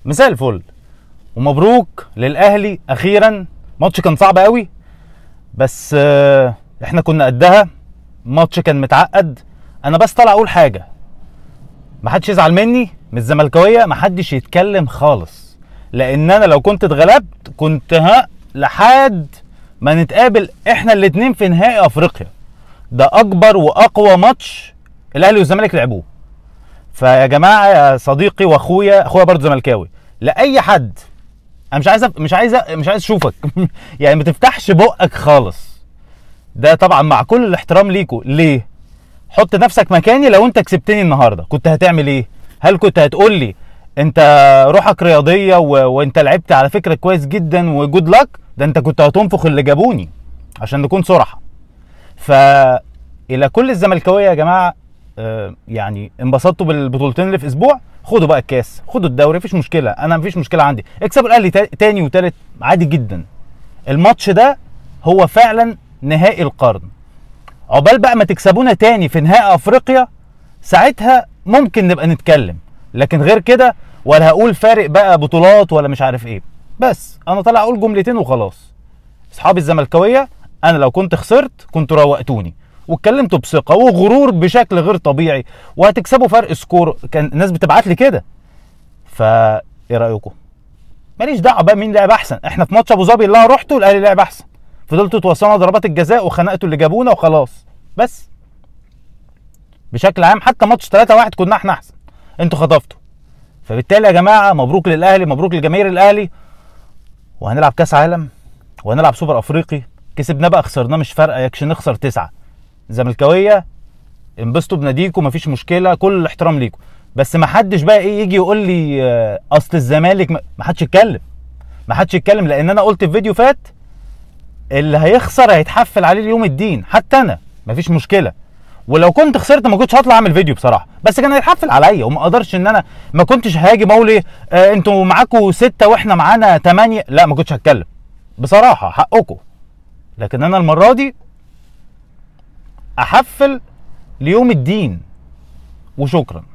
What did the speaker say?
مساء الفل ومبروك للاهلي اخيرا ماتش كان صعب قوي بس آه، احنا كنا قدها ماتش كان متعقد انا بس طالع اقول حاجه محدش يزعل مني من الزملكاويه محدش يتكلم خالص لان انا لو كنت اتغلبت كنت ها لحد ما نتقابل احنا الاتنين في نهائي افريقيا ده اكبر واقوى ماتش الاهلي والزمالك لعبوه فيا جماعه يا صديقي واخويا اخويا برضه زملكاوي لاي حد انا مش عايز أف- مش عايز أ- مش عايز اشوفك يعني ما تفتحش بقك خالص ده طبعا مع كل الاحترام ليكوا ليه حط نفسك مكاني لو انت كسبتني النهارده كنت هتعمل ايه هل كنت هتقول لي انت روحك رياضيه و... وانت لعبت على فكره كويس جدا وجود لك ده انت كنت هتنفخ اللي جابوني عشان نكون صراحه فالى كل الزملكاويه يا جماعه آه، يعني انبسطتوا بالبطولتين اللي في اسبوع خدوا بقى الكاس خدوا الدوري مفيش مشكله انا مفيش مشكله عندي اكسبوا الاهلي تا- تاني وتالت عادي جدا الماتش ده هو فعلا نهائي القرن عقبال بقى ما تكسبونا تاني في نهائي افريقيا ساعتها ممكن نبقى نتكلم لكن غير كده ولا هقول فارق بقى بطولات ولا مش عارف ايه بس انا طالع اقول جملتين وخلاص اصحابي الزملكاويه انا لو كنت خسرت كنتوا روقتوني واتكلمتوا بثقه وغرور بشكل غير طبيعي وهتكسبوا فرق سكور كان الناس بتبعت لي كده فا ايه رايكم ماليش دعوه بقى مين لعب احسن احنا في ماتش ابو ظبي اللي انا رحته الاهلي لعب احسن فضلتوا توصلنا ضربات الجزاء وخنقتوا اللي جابونا وخلاص بس بشكل عام حتى ماتش 3 1 كنا احنا احسن انتوا خطفتوا فبالتالي يا جماعه مبروك للاهلي مبروك لجماهير الاهلي وهنلعب كاس عالم وهنلعب سوبر افريقي كسبناه بقى خسرناه مش فارقه يكش نخسر تسعه زملكاويه انبسطوا بناديكم مفيش مشكله كل الاحترام ليكم بس ما حدش بقى ايه يجي يقول لي آه، اصل الزمالك ما ما حدش يتكلم ما حدش يتكلم لان انا قلت في فيديو فات اللي هيخسر هيتحفل عليه اليوم الدين حتى انا مفيش مشكله ولو كنت خسرت ما كنتش هطلع اعمل فيديو بصراحه بس كان هيتحفل عليا وما اقدرش ان انا ما كنتش هاجي بقول ايه آه انتوا معاكوا سته واحنا معانا ثمانيه لا ما كنتش هتكلم بصراحه حقكم لكن انا المره دي احفل ليوم الدين وشكرا